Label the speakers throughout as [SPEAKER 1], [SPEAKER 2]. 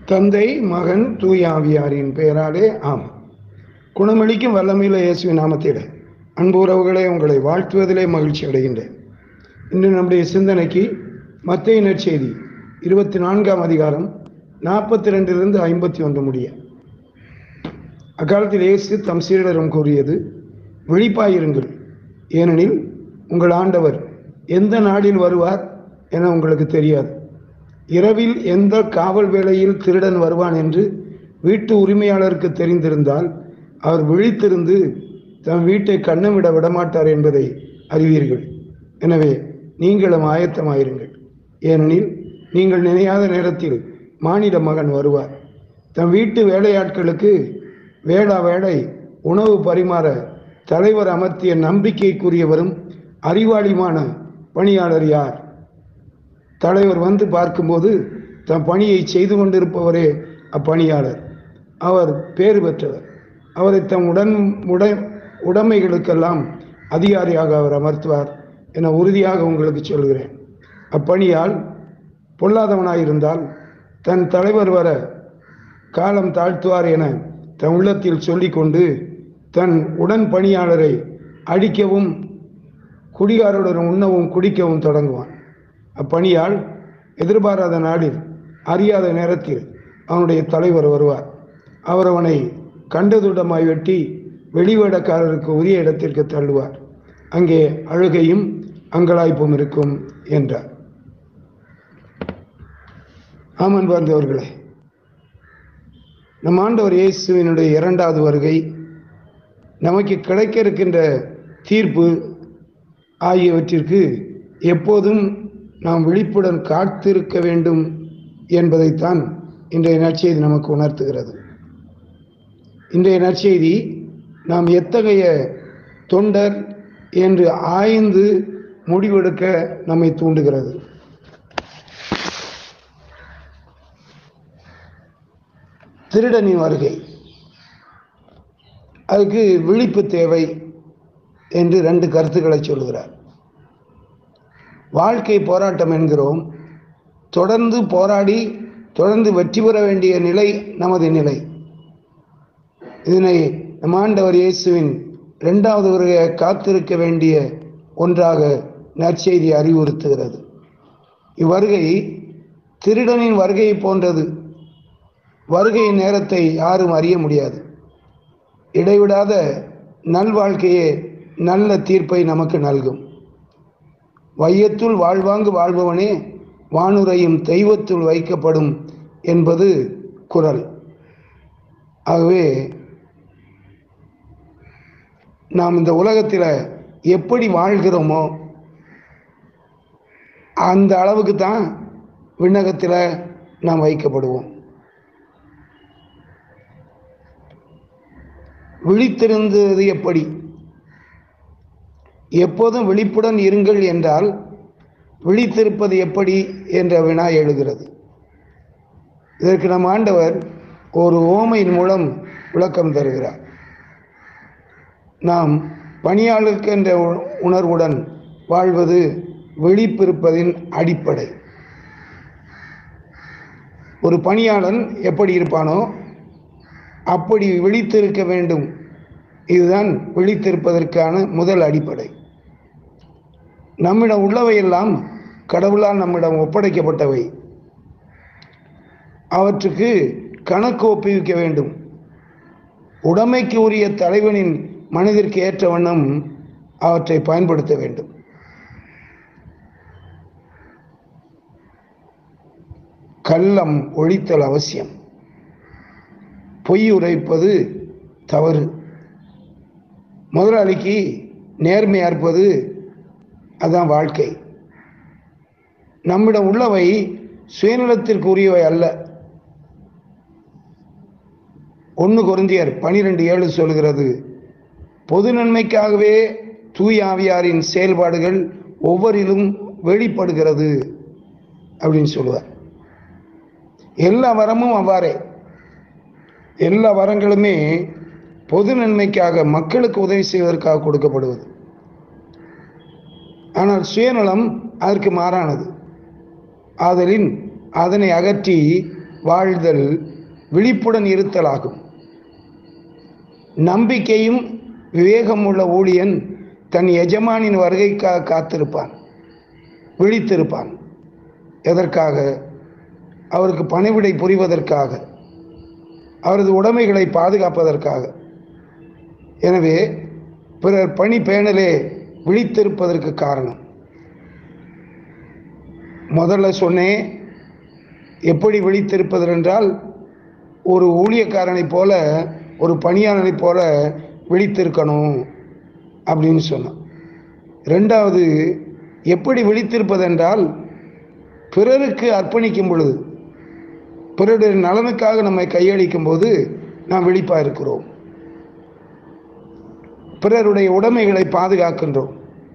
[SPEAKER 1] தந்தை மகன் தூய ஆவியாரின் பெயராலே ஆம் குணமளிக்கும் வல்லமையில இயேசுவின் நாமத்திட அன்பு உறவுகளை உங்களை வாழ்த்துவதிலே மகிழ்ச்சி அடைகின்றேன் இன்று நம்முடைய சிந்தனைக்கு மத்திய நற்செய்தி இருபத்தி நான்காம் அதிகாரம் நாற்பத்தி ரெண்டிலிருந்து ஐம்பத்தி ஒன்று முடிய அக்காலத்தில் இயேசு தம் சீடரும் கூறியது விழிப்பாயிருங்கள் ஏனெனில் உங்கள் ஆண்டவர் எந்த நாளில் வருவார் என உங்களுக்கு தெரியாது இரவில் எந்த காவல் வேளையில் திருடன் வருவான் என்று வீட்டு உரிமையாளருக்கு தெரிந்திருந்தால் அவர் விழித்திருந்து தம் வீட்டை கண்ணமிட விடமாட்டார் என்பதை அறிவீர்கள் எனவே நீங்களும் ஆயத்தமாயிருங்கள் ஏனெனில் நீங்கள் நினையாத நேரத்தில் மானிட மகன் வருவார் தம் வீட்டு வேலையாட்களுக்கு வேளா வேளை உணவு பரிமாற தலைவர் அமர்த்திய நம்பிக்கைக்குரியவரும் அறிவாளியுமான பணியாளர் யார் தலைவர் வந்து பார்க்கும்போது தம் பணியை செய்து கொண்டிருப்பவரே அப்பணியாளர் அவர் பேறு பெற்றவர் அவரை தம் உடன் உடை உடைமைகளுக்கெல்லாம் அதிகாரியாக அவர் அமர்த்துவார் என உறுதியாக உங்களுக்கு சொல்கிறேன் அப்பணியால் பொல்லாதவனாயிருந்தால் தன் தலைவர் வர காலம் தாழ்த்துவார் என தன் உள்ளத்தில் சொல்லிக்கொண்டு தன் உடன் பணியாளரை அடிக்கவும் குடிகாருடன் உண்ணவும் குடிக்கவும் தொடங்குவான் அப்பணியால் எதிர்பாராத நாளில் அறியாத நேரத்தில் அவனுடைய தலைவர் வருவார் அவர் அவனை கண்டதுடமாய் வெட்டி வெளிவேடக்காரருக்கு உரிய இடத்திற்கு தள்ளுவார் அங்கே அழுகையும் அங்கலாய்ப்பும் இருக்கும் என்றார் ஆமன் பார்த்தவர்களே நம் ஆண்டவர் இயேசுவினுடைய இரண்டாவது வருகை நமக்கு கிடைக்க இருக்கின்ற தீர்ப்பு ஆகியவற்றிற்கு எப்போதும் நாம் விழிப்புடன் காத்திருக்க வேண்டும் என்பதைத்தான் இன்றைய நற்செய்தி நமக்கு உணர்த்துகிறது இன்றைய நற்செய்தி நாம் எத்தகைய தொண்டர் என்று ஆய்ந்து முடிவெடுக்க நம்மை தூண்டுகிறது திருடனின் வருகை அதுக்கு விழிப்பு தேவை என்று ரெண்டு கருத்துக்களை சொல்கிறார் வாழ்க்கை போராட்டம் என்கிறோம் தொடர்ந்து போராடி தொடர்ந்து வெற்றி பெற வேண்டிய நிலை நமது நிலை இதனை நம் ஆண்டவர் இயேசுவின் இரண்டாவது வருகை காத்திருக்க வேண்டிய ஒன்றாக நற்செய்தி அறிவுறுத்துகிறது இவ்வருகை திருடனின் வருகை போன்றது வருகை நேரத்தை யாரும் அறிய முடியாது இடைவிடாத நல்வாழ்க்கையே நல்ல தீர்ப்பை நமக்கு நல்கும் வையத்துள் வாழ்வாங்கு வாழ்பவனே வானுரையும் தெய்வத்துள் வைக்கப்படும் என்பது குரல் ஆகவே நாம் இந்த உலகத்தில் எப்படி வாழ்கிறோமோ அந்த அளவுக்கு தான் விண்ணகத்தில் நாம் வைக்கப்படுவோம் விழித்திருந்தது எப்படி எப்போதும் விழிப்புடன் இருங்கள் என்றால் விழித்திருப்பது எப்படி என்ற வினா எழுகிறது இதற்கு நம் ஆண்டவர் ஒரு ஓமையின் மூலம் விளக்கம் தருகிறார் நாம் பணியாளருக்கு என்ற உணர்வுடன் வாழ்வது விழிப்பிருப்பதின் அடிப்படை ஒரு பணியாளன் எப்படி இருப்பானோ அப்படி விழித்திருக்க வேண்டும் இதுதான் விழித்திருப்பதற்கான முதல் அடிப்படை நம்மிடம் உள்ளவையெல்லாம் கடவுளால் நம்மிடம் ஒப்படைக்கப்பட்டவை அவற்றுக்கு கணக்கு ஒப்புவிக்க வேண்டும் உடைமைக்கு உரிய தலைவனின் மனதிற்கு ஏற்ற வண்ணம் அவற்றை பயன்படுத்த வேண்டும் கள்ளம் ஒழித்தல் அவசியம் பொய் உரைப்பது தவறு முதலாளிக்கு நேர்மையாக இருப்பது அதுதான் வாழ்க்கை நம்மிடம் உள்ளவை சுயநலத்திற்கு உரியவை அல்ல ஒன்று குருந்தியர் பனிரெண்டு ஏழு சொல்கிறது பொது நன்மைக்காகவே தூய் ஆவியாரின் செயல்பாடுகள் ஒவ்வொரிலும் வெளிப்படுகிறது அப்படின்னு சொல்லுவார் எல்லா வரமும் அவ்வாறே எல்லா வரங்களுமே பொது நன்மைக்காக மக்களுக்கு உதவி செய்வதற்காக கொடுக்கப்படுவது ஆனால் சுயநலம் அதற்கு மாறானது ஆதலின் அதனை அகற்றி வாழ்தல் விழிப்புடன் இருத்தலாகும் நம்பிக்கையும் விவேகம் உள்ள ஊழியன் தன் எஜமானின் வருகைக்காக காத்திருப்பான் விழித்திருப்பான் எதற்காக அவருக்கு பணிவிடை புரிவதற்காக அவரது உடைமைகளை பாதுகாப்பதற்காக எனவே பிறர் பணி பேணலே விழித்திருப்பதற்கு காரணம் முதல்ல சொன்னேன் எப்படி விழித்திருப்பது என்றால் ஒரு ஊழியக்காரனைப் போல ஒரு பணியாளனைப் போல விழித்திருக்கணும் அப்படின்னு சொன்னான் ரெண்டாவது எப்படி விழித்திருப்பதென்றால் பிறருக்கு அர்ப்பணிக்கும் பொழுது பிறருடைய நலனுக்காக நம்மை கையளிக்கும் போது நாம் விழிப்பாக இருக்கிறோம் பிறருடைய உடைமைகளை பாதுகாக்கின்றோம்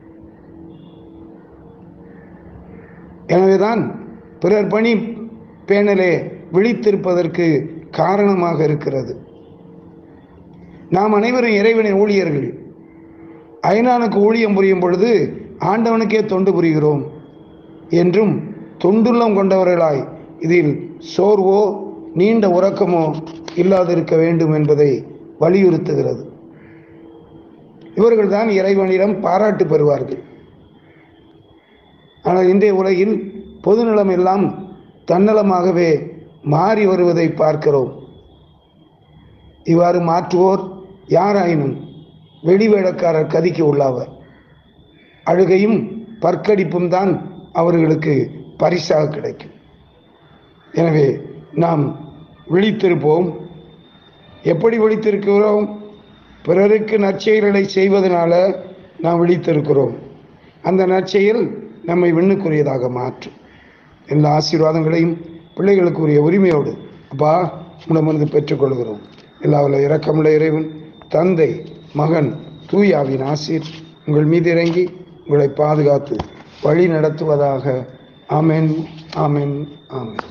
[SPEAKER 1] எனவேதான் பிறர் பணி பேணலே விழித்திருப்பதற்கு காரணமாக இருக்கிறது நாம் அனைவரும் இறைவனின் ஊழியர்கள் ஐநானுக்கு ஊழியம் புரியும் பொழுது ஆண்டவனுக்கே தொண்டு புரிகிறோம் என்றும் தொண்டுள்ளம் கொண்டவர்களாய் இதில் சோர்வோ நீண்ட உறக்கமோ இல்லாதிருக்க வேண்டும் என்பதை வலியுறுத்துகிறது இவர்கள்தான் இறைவனிடம் பாராட்டு பெறுவார்கள் ஆனால் இன்றைய உலகில் பொதுநலம் எல்லாம் தன்னலமாகவே மாறி வருவதை பார்க்கிறோம் இவ்வாறு மாற்றுவோர் யாராயினும் வெளிவேடக்காரர் கதிக்கு உள்ளாவர் அழுகையும் பற்கடிப்பும் தான் அவர்களுக்கு பரிசாக கிடைக்கும் எனவே நாம் விழித்திருப்போம் எப்படி விழித்திருக்கிறோம் பிறருக்கு நற்செயல்களை செய்வதனால நாம் விழித்திருக்கிறோம் அந்த நற்செயல் நம்மை விண்ணுக்குரியதாக மாற்றும் எல்லா ஆசீர்வாதங்களையும் பிள்ளைகளுக்குரிய உரிமையோடு அப்பா உடமிருந்து பெற்றுக்கொள்கிறோம் எல்லாவில் இரக்கமுள்ள இறைவன் தந்தை மகன் தூயாவின் ஆசீர் உங்கள் மீது இறங்கி உங்களை பாதுகாத்து வழி நடத்துவதாக ஆமென் ஆமென் ஆமென்